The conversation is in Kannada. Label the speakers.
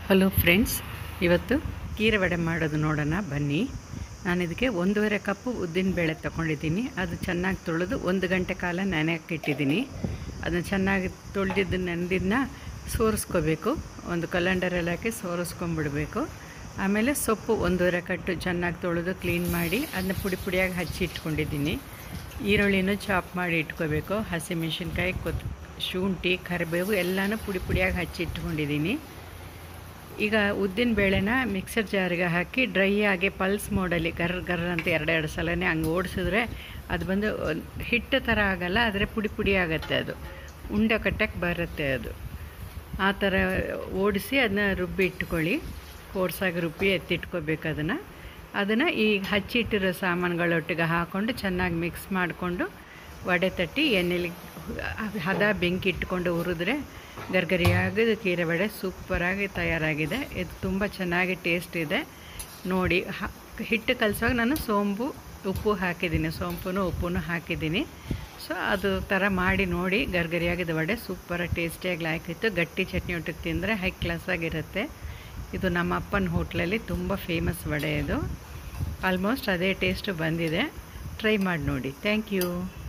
Speaker 1: ಹಲೋ ಫ್ರೆಂಡ್ಸ್ ಇವತ್ತು ಕೀರೆ ವಡೆ ಮಾಡೋದು ನೋಡೋಣ ಬನ್ನಿ ನಾನು ಇದಕ್ಕೆ ಒಂದೂವರೆ ಕಪ್ಪು ಉದ್ದಿನ ಬೇಳೆ ತೊಗೊಂಡಿದ್ದೀನಿ ಅದು ಚೆನ್ನಾಗಿ ತೊಳೆದು ಒಂದು ಗಂಟೆ ಕಾಲ ನೆನೆಯಕ್ಕೆ ಇಟ್ಟಿದ್ದೀನಿ ಅದನ್ನು ಚೆನ್ನಾಗಿ ತೊಳೆದಿದ್ದು ನೆನೆದಿದ್ದನ್ನ ಸೋರಿಸ್ಕೋಬೇಕು ಒಂದು ಕಲಂಡರಲ್ಲಿ ಹಾಕಿ ಸೋರಿಸ್ಕೊಂಬಿಡ್ಬೇಕು ಆಮೇಲೆ ಸೊಪ್ಪು ಒಂದೂವರೆ ಕಟ್ಟು ಚೆನ್ನಾಗಿ ತೊಳೆದು ಕ್ಲೀನ್ ಮಾಡಿ ಅದನ್ನ ಪುಡಿ ಪುಡಿಯಾಗಿ ಹಚ್ಚಿ ಇಟ್ಕೊಂಡಿದ್ದೀನಿ ಈರುಳ್ಳಿನೂ ಚಾಪ್ ಮಾಡಿ ಇಟ್ಕೋಬೇಕು ಹಸಿಮೆಣಸಿನ್ಕಾಯಿ ಕೊತ್ ಶುಂಠಿ ಕರಿಬೇವು ಎಲ್ಲನೂ ಪುಡಿ ಪುಡಿಯಾಗಿ ಹಚ್ಚಿ ಇಟ್ಕೊಂಡಿದ್ದೀನಿ ಈಗ ಉದ್ದಿನ ಬೇಳೆನ ಮಿಕ್ಸರ್ ಜಾರಿಗೆ ಹಾಕಿ ಡ್ರೈ ಆಗಿ ಪಲ್ಸ್ ಮೋಡಲ್ಲಿ ಗರ್ ಗರ್ ಅಂತ ಎರಡೆರಡು ಸಲನೇ ಹಂಗೆ ಓಡಿಸಿದ್ರೆ ಅದು ಬಂದು ಒಂದ್ ಹಿಟ್ಟು ಥರ ಆಗಲ್ಲ ಆದರೆ ಪುಡಿ ಪುಡಿ ಆಗುತ್ತೆ ಅದು ಉಂಡೆ ಕಟ್ಟಕ್ಕೆ ಬರುತ್ತೆ ಅದು ಆ ಥರ ಓಡಿಸಿ ಅದನ್ನ ರುಬ್ಬಿ ಇಟ್ಕೊಳ್ಳಿ ಕೋರ್ಸಾಗಿ ರುಬ್ಬಿ ಎತ್ತಿಟ್ಕೋಬೇಕು ಅದನ್ನು ಅದನ್ನು ಈ ಹಚ್ಚಿಟ್ಟಿರೋ ಸಾಮಾನುಗಳೊಟ್ಟಿಗೆ ಹಾಕ್ಕೊಂಡು ಚೆನ್ನಾಗಿ ಮಿಕ್ಸ್ ಮಾಡಿಕೊಂಡು ವಡೆ ತಟ್ಟಿ ಎಣ್ಣೆಲಿ ಹದ ಬೆಂಕಿ ಇಟ್ಕೊಂಡು ಹುರಿದ್ರೆ ಗರ್ಗರಿಯಾಗಿ ಕೀರೆ ವಡೆ ಸೂಪರಾಗಿ ತಯಾರಾಗಿದೆ ಇದು ತುಂಬ ಚೆನ್ನಾಗಿ ಟೇಸ್ಟ್ ಇದೆ ನೋಡಿ ಹ- ಹಿಟ್ಟು ಕಲಸುವಾಗ ನಾನು ಸೋಂಪು ಉಪ್ಪು ಹಾಕಿದ್ದೀನಿ ಸೋಂಪುನು ಉಪ್ಪುನು ಹಾಕಿದ್ದೀನಿ ಸೊ ಅದು ಥರ ಮಾಡಿ ನೋಡಿ ಗರ್ಗರಿಯಾಗಿದ್ದ ವಡೆ ಸೂಪರಾಗಿ ಟೇಸ್ಟಿಯಾಗಿ ಲಾಯ್ಕಿತ್ತು ಗಟ್ಟಿ ಚಟ್ನಿ ಒಟ್ಟಿಗೆ ತಿಂದರೆ ಹೈ ಕ್ಲಾಸಾಗಿರುತ್ತೆ ಇದು ನಮ್ಮ ಅಪ್ಪನ ಹೋಟ್ಲಲ್ಲಿ ತುಂಬ ಫೇಮಸ್ ವಡೆ ಇದು ಆಲ್ಮೋಸ್ಟ್ ಅದೇ ಟೇಸ್ಟು ಬಂದಿದೆ ಟ್ರೈ ಮಾಡಿ ನೋಡಿ ಥ್ಯಾಂಕ್ ಯು